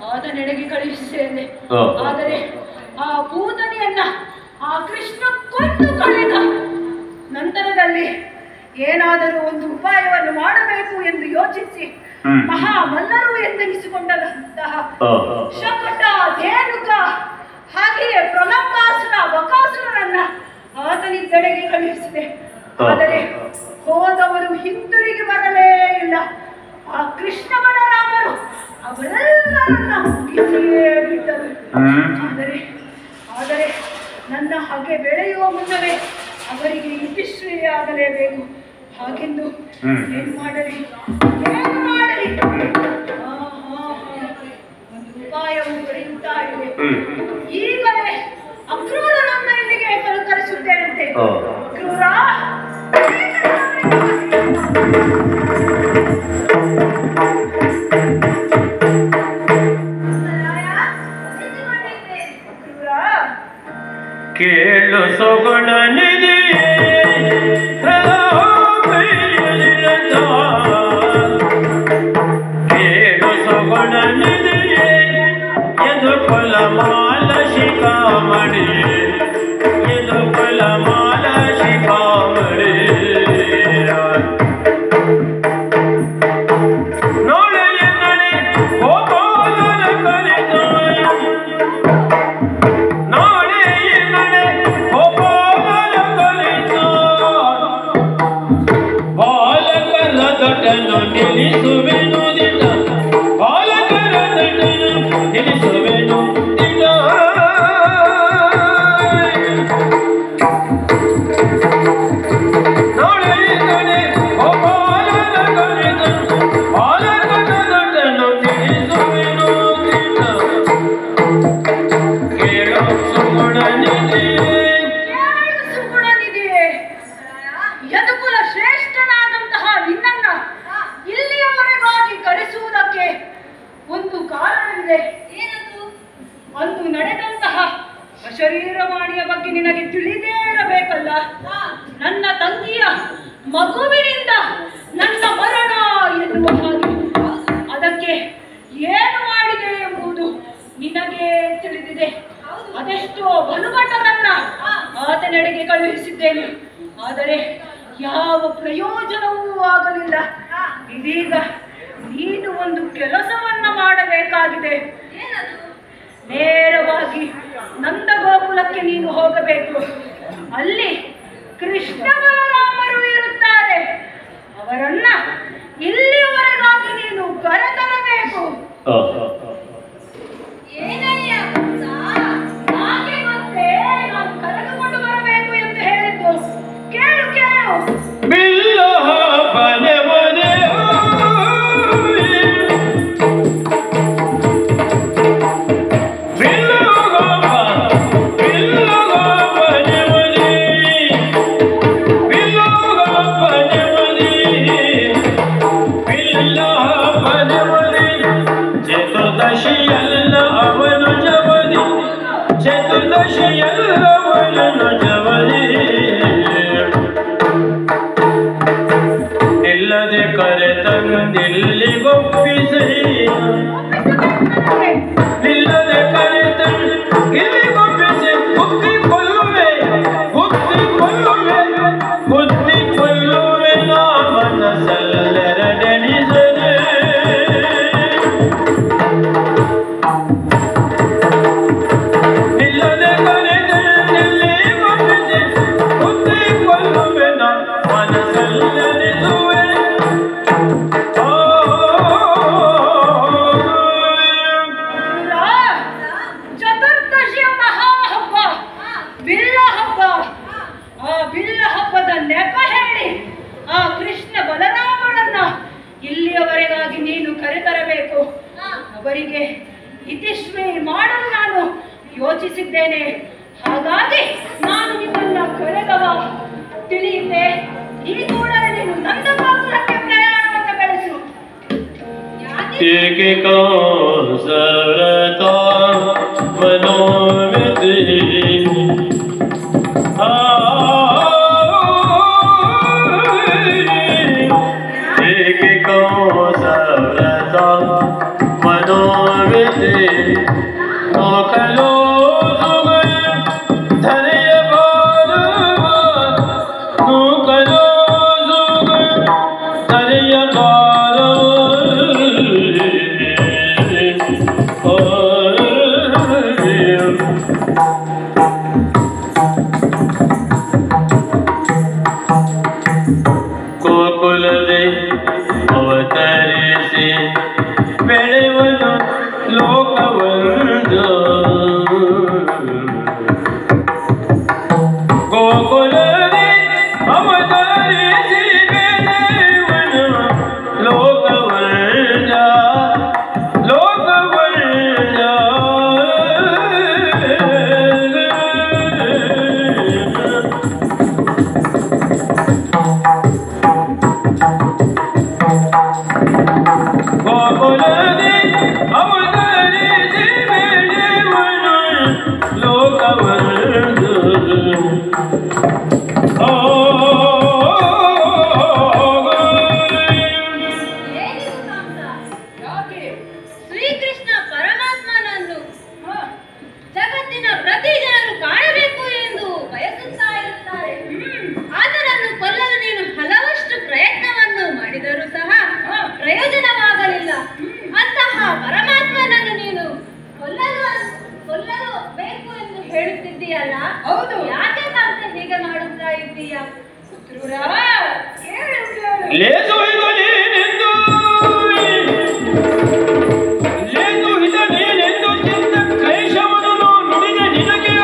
ಆದನೆಡೆಗೆ ಕಳುಹಿಸಿದ್ದೇನೆ ಹ. ಆದರೆ ಆ ಪೂತನಿಯನ್ನ ಆ ಕೃಷ್ಣ ಕೊಂದು ಕಳೆದ ನಂತರದಲ್ಲಿ ಏನಾದರೂ ಒಂದು ಉಪಾಯವನ್ನು ಮಾಡಬೇಕು ಎಂದು ಯೋಚಿಸಿ ಹ್ಮ್. ಮಹಾ ಮಲ್ಲರು ಎಂದೆನಿಸಿಕೊಂಡಂತಹ ಹ. ಶಕಟ ಧೇನುಕ ಹಾಗೆಯೇ ಪ್ರಲಂಬಾಸುರ ಬಕಾಸುರನನ್ನ ಆತನಿದ್ದೆಡೆಗೆ ಕಳುಹಿಸಿದೆ ಹ. ಆದರೆ ಹೋದವರು ಹಿಂದಿರುಗಿ ಬರಲೇ ಇಲ್ಲ ಆ ಕೃಷ್ಣ ಬಲರಾಮರು ಅವರೆಲ್ಲರನ್ನ ಮುಗಿಸಿಯೇ ಬಿಟ್ಟರು ಹ್ಮ್. ಆದರೆ ಆದರೆ ನನ್ನ ಹಾಗೆ ಬೆಳೆಯುವ ಮುನ್ನವೇ ಅವರಿಗೆ ಇತಿಶ್ರೀ ಆಗಲೇಬೇಕು ಹಾಗೆಂದು ಹ್ಮ್. ಏನು ಮಾಡಲಿ ಏನು ಮಾಡಲಿ ಆ, ಆ, ಆ. ಒಂದು ಉಪಾಯವು ದೊರೆಯುತ್ತಾ ಇದೆ ಹ್ಮ್. ಈಗಲೇ ಅಕ್ರೂರನನ್ನ ಇಲ್ಲಿಗೆ ಕರೆ- ಕರೆಸುತ್ತೇನಂತೆ ಹ. ಅಕ್ರೂರ ಅಕ್ರೂರ ಕೇಳು ಸೊಗಣ ನಿಧಿ ಕೇಳು ಸೊಗಣ ನಿಧಿ ಎದು ಫಲ ಮಾಲ ಶಿಖಾಮಣಿ ಎದು ಫಲ ಮಾಲ ಶಿಖಾಮಣಿ ನೋಳೆಯ ನಡೆ ಗೋಪಾಲನ ಕಲಿತಾಯ ನಾಳೆ ನಡೆ ಗೋಪಾಲನ ಕಲಿತ ಬಾಲಕರ ದಟನು ನಿಲ್ಲಿಸುವೆನು ದಿನ ಬಾಲಕರ ದಟನು ನಿಲ್ಲಿಸುವೆನು ದಿನ ನಾಳೆ ನಡೆ ಗೋಪಾಲನ ಕಲಿತ ಬಾಲಕರ ದಟನು ನಿಲ್ಲಿಸುವೆನು ದಿನ ಕೇಳು ಸುಗುಣನಿಧಿ ಕೇಳು ಸುಗುಣನಿದೆಯೇ ಯದುಕುಲ ಶ್ರೇಷ್ಠನಾದಂತಹ ನಿನ್ನನ್ನ ಇಲ್ಲಿಯವರೆಗಾಗಿ ಕರೆಸುವುದಕ್ಕೆ ಒಂದು ಕಾರಣವಿದೆ ಅಂದು ನಡೆದಂತಹ ಅಶರೀರವಾಣಿಯ ಬಗ್ಗೆ ನಿನಗೆ ತಿಳಿದೇ ಇರಬೇಕಲ್ಲ ನನ್ನ ತಂಗಿಯ ಮಗುವಿನಿಂದ ನನ್ನ ಮರಣ ಎನ್ನುವ ಹಾಗೆ ಅದಕ್ಕೆ ಏನು ಮಾಡಿದೆ ಎಂಬುದು ನಿನಗೆ ತಿಳಿದಿದೆ ಅದೆಷ್ಟೋ ಬಲುಭಟರನ್ನ ಆತನೆಡೆಗೆ ಕಳುಹಿಸಿದ್ದೇನೆ ಆದರೆ ಯಾವ ಪ್ರಯೋಜನವೂ ಆಗಲಿಲ್ಲ ಇದೀಗ ನೀನು ಒಂದು ಕೆಲಸವನ್ನ ಮಾಡಬೇಕಾಗಿದೆ ನೇರವಾಗಿ ನಂದ ಗೋಕುಲಕ್ಕೆ ನೀನು ಹೋಗಬೇಕು ಅಲ್ಲಿ ಕೃಷ್ಣ ಬಲರಾಮರು ಇರುತ್ತಾರೆ ಅವರನ್ನ ಇಲ್ಲಿಯವರೆಗಾಗಿ ನೀನು ಕರೆತರಬೇಕು ಯಾಕೆ ಮತ್ತೆ ನಾನು ಕರೆದುಕೊಂಡು ಬರಬೇಕು ಎಂದು ಹೇಳಿದ್ದು ಕೇಳು ಕೇಳು ಬಿಲ್ಲ ಬನೆ ಬನೆ ಚತುರ್ದಶಿಯಲ್ಲ ಅವನು ಜವದಿ ಚತುರ್ದಶಿಯಲ್ಲ ಅವನು ಜವದಿ ನಿಲ್ಲದೆ ಕರೆ ತಂದಿಲ್ಲಿಗೊಪ್ಪಿಸಿ ನಿಲ್ಲದೆ ಕರೆ ತಂದಿಲ್ಲಿಗೊಪ್ಪಿಸಿ ಬುದ್ಧಿ ಕೊಲ್ಲುವೆ ಬುದ್ಧಿ ಕೊಲ್ಲುವೆ ಬುದ್ಧಿ ಕೊಲ್ಲುವೆ ನಾ ಮನಸ್ಸಲ್ಲೆರಡೆನಿಸದೆ ನಿಲ್ಲದೆ ಕರೆ ತಂದಿಲ್ಲಿಗೊಪ್ಪಿಸಿ ಬುದ್ಧಿ ಕೊಲ್ಲುವೆ ನಾ ಮನಸ್ಸಲ್ಲೆರಿಸುವೆ ಇಲ್ಲ, ಚತುರ್ದಶಿಯ ಮಹಾ ಹಬ್ಬ ಬಿಲ್ಲ ಹಬ್ಬ ಆ ಬಿಲ್ಲ ಹಬ್ಬದ ನೆಪ ಹೇಳಿ ಆ ಕೃಷ್ಣ ಬಲರಾಮನನ್ನ ಇಲ್ಲಿಯವರೆಗಾಗಿ ನೀನು ಕರೆತರಬೇಕು ಅವರಿಗೆ ಇತಿಶ್ರೀ ಮಾಡಲು ನಾನು ಯೋಚಿಸಿದ್ದೇನೆ ಹಾಗಾಗಿ ನಾನು ನಿಮ್ಮನ್ನ ಕರೆದವ ತಿಳಿಯುತ್ತೆ ಈ ಕೂಡಲೇ ನೀನು ನಂದ ಗೋಕುಲಕ್ಕೆ ಪ್ರಯಾಣವನ್ನು ಬೆಳೆಸು ಏಕೆ ಕೌಸರತಾ ಮನೋವಿಧಿ ಆ ಏಕೆ ಕೌಸರತಾ ಮನೋ ನಾವಿದೆ ನೋಕಲು ಧರೆಯ ಬಾರುವ ನೂಕಲು ಧರೆಯ ಬಾರ ಗೋಕುಲದೆ ಅವತರಿಸಿ ಬೆಳೆವನು ಲೋಕವಂದು ಗೋಕುಲದೆ ಅವತರಿಸಿ ಬೆಳೆವನು ಲೋಕವಂದ ಲೋಕವಂದ ಗೋಕುಲದಿ ಅವತರಿಸಿ ಬೆಳೆವನು ಲೋಕವಂದು ಓ ಏನಿದು ಕಂಸ? ಶ್ರೀಕೃಷ್ಣ ಪರಮಾತ್ಮನನ್ನು ಜಗತ್ತಿನ ಪ್ರತಿ ಜನರು ಕಾಣಬೇಕು ಎಂದು ಬಯಸುತ್ತಾ ಇರುತ್ತಾರೆ ಆತನನ್ನು ಕೊಲ್ಲಲು ನೀನು ಹಲವಷ್ಟು ಪ್ರಯತ್ನವನ್ನು ಮಾಡಿದರೂ ಸಹ ಪ್ರಯೋಜನವಾಗಲಿಲ್ಲ ಅಂತಹ ಪರಮಾತ್ಮನನ್ನು ನೀನು ಕೊಲ್ಲಲು ಕೊಲ್ಲಲು ಬೇಕು ಎಂದು ಹೇಳುತ್ತಿದ್ದೀಯಲ್ಲ ಹೌದು. ಯಾಕೆ ಕಂಸ ಹೀಗೆ ಮಾಡುತ್ತಾ ಇದ್ದೀಯ ಲೇಸು ಇದು ನೀನೆಂದು ಲೇಸು ಇದು ನೀನೆಂದು ಚಿತ್ತ ಕ್ಲೇಶವನ್ನು ನುಡಿದ ನಿನಗೆ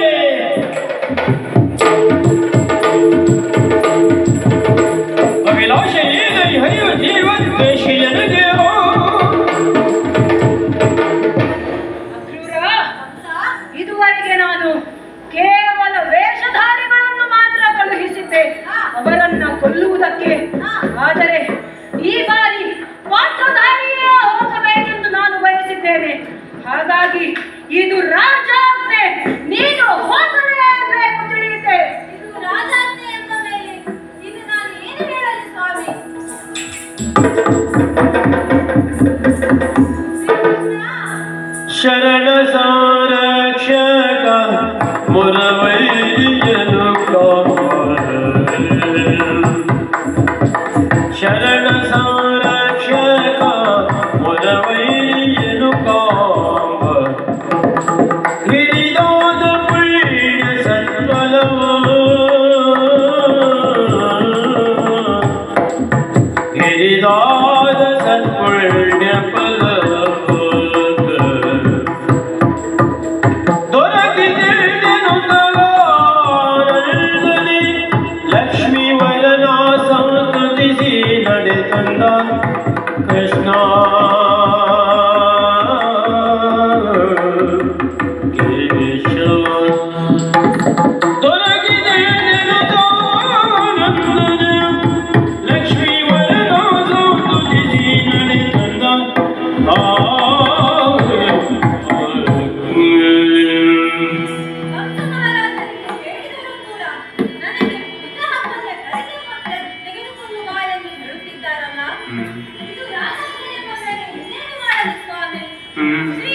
ಅಭಿಲಾಷ ಏನ ಹರಿಯುವ ಜೀವ ದ್ವೇಷಿ ನನಗೆ ಕಂಸ ಇದುವರೆಗೆ ನಾನು ಕೇವಲ ವೇಷಧಾರಿಗಳನ್ನು ಮಾತ್ರ ಕಳುಹಿಸಿದ್ದೆ ಅವರನ್ನ ಕೊಲ್ಲುವುದಕ್ಕೆ ಆದರೆ ಈ ಬಾರಿ ಪಾತ್ರಧಾರಿಯೇ ಹೋಗಬೇಕೆಂದು ನಾನು ಬಯಸಿದ್ದೇನೆ ಹಾಗಾಗಿ ಇದು ರಾಜಾಜ್ಞೆ ನೀನು ಹೋಗಲೇಬೇಕು ತಿಳಿಯುತ್ತೆ ಇದು ರಾಜಾಜ್ಞೆ ಎಂದ ಮೇಲೆ ಇದು ನಾನು ಏನು ಹೇಳಲಿ ಸ್ವಾಮಿ ಶ್ರೀಕೃಷ್ಣ, ಶರಣ ಸಂರಕ್ಷಕ ಮುರವೈರಿಯನು ಶರಣ ಸಂರಕ್ಷಕ ಮುರವೈರಿಯನು ಕಾಂಬ ಹಿರಿದಾದ ಪುಣ್ಯ ಸತ್ವಲವು ಹಿರಿದಾದ ಸತ್ಪುಣ್ಯ ಫಲವು ದೊರಕಿದೆನು ತಲಾರದಲ್ಲಿ ಲಕ್ಷ್ಮೀ ವರನ ಸಂತುತಿಸಿ ನಡೆತಂದ ಕೃಷ್ಣ ಕೇಶವ ದೊರಕಿದೆನು ತಾನಂದನೆ ಲಕ್ಷ್ಮೀ ವರನ ಸಂತುತಿಸಿ ನಡೆತಂದ ಆ ಕಂಸಮಹಾರಾಜನಿಗೆ ಹೇಳಿದರೂ ಕೂಡ ನನಗೆ ವಿಗ್ರಹವನ್ನೇ ಕಳೆದುಕೊಂಡೆ ತೆಗೆದುಕೊಳ್ಳುವ ಎಂದು ಹೇಳುತ್ತಿದ್ದಾರಲ್ಲ ಇದು ರಾಜಾಜ್ಞೆ ಎಂದ ಮೇಲೆ ಇನ್ನೇನು ಮಾಡಲಿ ಸ್ವಾಮಿ ಹ್ಮ್. ಶ್ರೀ